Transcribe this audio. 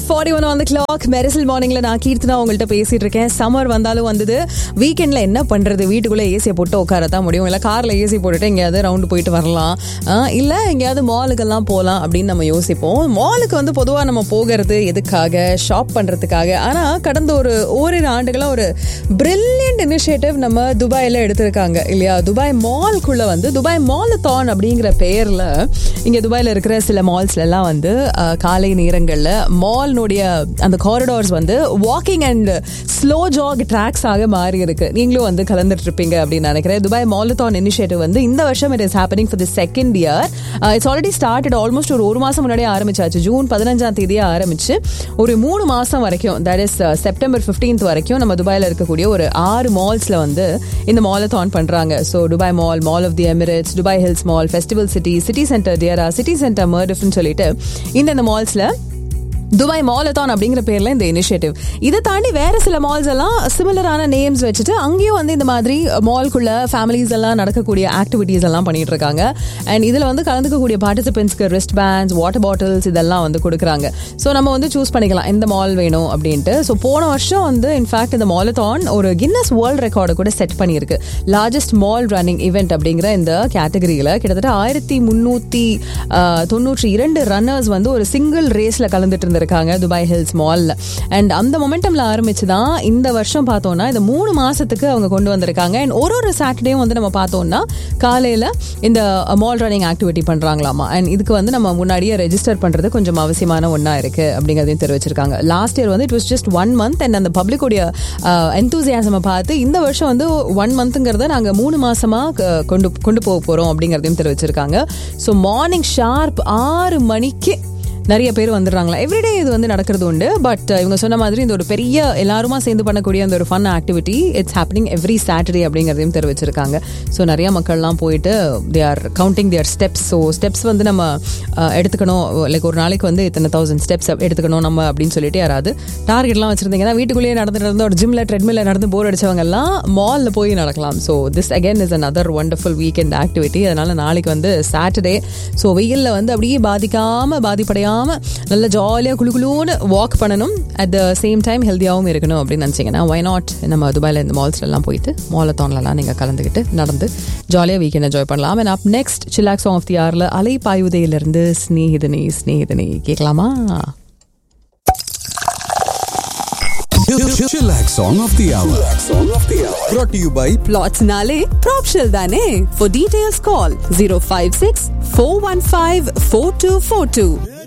Forty one on the clock மெரிசல் மார்னிங்ல நான் கீர்த்தனா உங்கள்கிட்ட பேசிட்டு இருக்கேன் சம்மர் வந்தாலும் வந்தது வீக்கெண்ட்ல என்ன பண்றது வீட்டுக்குள்ள ஏசியை போட்டு உட்காரத்தான் முடியும் இல்ல கார்ல ஏசி போட்டுட்டு எங்கேயாவது ரவுண்டு போயிட்டு வரலாம் ஆஹ் இல்ல எங்கேயாவது மாலுக்கெல்லாம் போகலாம் அப்படின்னு நம்ம யோசிப்போம் மாலுக்கு வந்து பொதுவா நம்ம போகிறது எதுக்காக ஷாப் பண்றதுக்காக ஆனா கடந்த ஒரு ஓரிரு ஆண்டுகளா ஒரு பிரில்லியன்ட் இனிஷியேட்டிவ் நம்ம துபாயில எடுத்திருக்காங்க இல்லையா துபாய் மால்குள்ள வந்து துபாய் மாலத்தான் அப்படிங்கிற பெயர்ல இங்க துபாயில இருக்கிற சில மால்ஸ்ல எல்லாம் வந்து அஹ், காலை நேரங்கள்ல மால்னுடைய அந்த காரிடார்ஸ் வந்து walking and slow jog tracks ஆக மாறி இருக்கு நீங்களும் வந்து கலந்துட்டு இருப்பீங்க அப்படின்னு நினைக்கிறேன் துபாய் மாலத்தான் இனிஷியேட்டிவ் வந்து இந்த வருஷம் it is happening for the second year it's already started almost ஒரு ஒரு மாசம் முன்னாடியே ஆரம்பிச்சாச்சு ஜூன் பதினஞ்சாம் தேதியே ஆரம்பிச்சு ஒரு மூணு மாசம் வரைக்கும் தட் இஸ் செப்டம்பர் 15th வரைக்கும் நம்ம துபாயில இருக்கக்கூடிய ஒரு ஆறு மால்ஸ்ல வந்து இந்த மாலத்தான் பண்றாங்க so Dubai Mall Mall of the Emirates Dubai Hills Mall Festival City City Centre Deira City Centre மர்டிஃப்னு சொல்லிட்டு இந்த இந்த மால்ஸ்ல துபாய் மாலத்தான் அப்படிங்கிற பேர்ல இந்த இனிஷியேட்டிவ் இதை தாண்டி வேற சில மால்ஸ் எல்லாம் சிமிலரான நேம்ஸ் வச்சுட்டு அங்கேயும் வந்து இந்த மாதிரி மால்குள்ள ஃபேமிலிஸ் எல்லாம் நடக்கக்கூடிய ஆக்டிவிட்டீஸ் எல்லாம் பண்ணிட்டு இருக்காங்க அண்ட் இதுல வந்து கலந்துக்கக்கூடிய பார்ட்டிசிபென்ட்ஸ்க்கு ரிஸ்ட் பேண்ட்ஸ் வாட்டர் பாட்டில்ஸ் இதெல்லாம் வந்து கொடுக்குறாங்க ஸோ நம்ம வந்து சூஸ் பண்ணிக்கலாம் எந்த மால் வேணும் அப்படின்ட்டு ஸோ போன வருஷம் வந்து இன்ஃபேக்ட் இந்த மாலத்தான் ஒரு கின்னஸ் வேர்ல்ட் ரெக்கார்டு கூட செட் பண்ணியிருக்கு லார்ஜஸ்ட் மால் ரன்னிங் ஈவெண்ட் அப்படிங்கிற இந்த கேட்டகரியில கிட்டத்தட்ட ஆயிரத்தி முன்னூத்தி தொண்ணூற்றி இரண்டு ரன்னர்ஸ் வந்து ஒரு சிங்கிள் ரேஸ்ல கலந்துட்டு இருந்திருக்காங்க துபாய் ஹில்ஸ் மால்ல அண்ட் அந்த மொமெண்டம்ல ஆரம்பிச்சு தான் இந்த வருஷம் பார்த்தோம்னா இந்த மூணு மாசத்துக்கு அவங்க கொண்டு வந்திருக்காங்க அண்ட் ஒரு ஒரு சாட்டர்டேயும் வந்து நம்ம பார்த்தோம்னா காலையில இந்த மால் ரன்னிங் ஆக்டிவிட்டி பண்றாங்களாமா அண்ட் இதுக்கு வந்து நம்ம முன்னாடியே ரெஜிஸ்டர் பண்றது கொஞ்சம் அவசியமான ஒன்றா இருக்கு அப்படிங்கிறதையும் தெரிவிச்சிருக்காங்க லாஸ்ட் இயர் வந்து it was just one month and அந்த பப்ளிக்குடைய எந்தூசியாசமை பார்த்து இந்த வருஷம் வந்து ஒன் மந்த்துங்கிறத நாங்கள் மூணு மாசமா க- கொண்டு கொண்டு போக போறோம் அப்படிங்கிறதையும் தெரிவிச்சிருக்காங்க ஸோ மார்னிங் ஷார்ப் ஆறு மணிக்கு நிறைய பேர் வந்துடுறாங்களா எவ்ரிடே இது வந்து நடக்கிறது உண்டு பட் இவங்க சொன்ன மாதிரி இந்த ஒரு பெரிய எல்லாருமா சேர்ந்து பண்ணக்கூடிய அந்த ஒரு fun activity it's happening every Saturday அப்படிங்கிறதையும் தெரிவிச்சிருக்காங்க ஸோ நிறைய மக்கள்லாம் போயிட்டு they are counting their steps so steps வந்து நம்ம அஹ், எடுத்துக்கணும் லைக் ஒரு நாளைக்கு வந்து இத்தனை தௌசண்ட் ஸ்டெப்ஸ் எடுத்துக்கணும் நம்ம அப்படின்னு சொல்லிட்டு யாராவது டார்கெட்லாம் வச்சிருந்தீங்கன்னா வீட்டுக்குள்ளேயே நடந்துட்டு இருந்த ஒரு ஜிம்ல ட்ரெட்மில்ல நடந்து போர் அடிச்சவங்க எல்லாம் மால்ல போய் நடக்கலாம் so this again is another wonderful weekend activity அதனால நாளைக்கு வந்து சாட்டர்டே ஸோ வெயில்ல வந்து அப்படியே பாதிக்காம பாதிப்படையாம நல்ல ஜாலியாக குளு குளுன்னு வாக் பண்ணணும் அட் த சேம் டைம் ஹெல்த்தியாகவும் இருக்கணும் அப்படின்னு நினச்சிங்கன்னா ஒய் நாட் நம்ம துபாயில் இந்த மால்ஸ்ல எல்லாம் போயிட்டு மாலத்தான்லலாம் நீங்கள் கலந்துக்கிட்டு நடந்து ஜாலியாக வீக்கெண்ட் என்ஜாய் பண்ணலாம் அண்ட் அப் நெக்ஸ்ட் சிலாக் சாங் ஆஃப் தி ஆரில் அலை பாயுதையிலிருந்து ஸ்நேகிதனி ஸ்நேகிதனி கேட்கலாமா Chillax Song of the Hour. Brought to you by Plots Nale, Propshell Dane. For details, call 056 415 4242.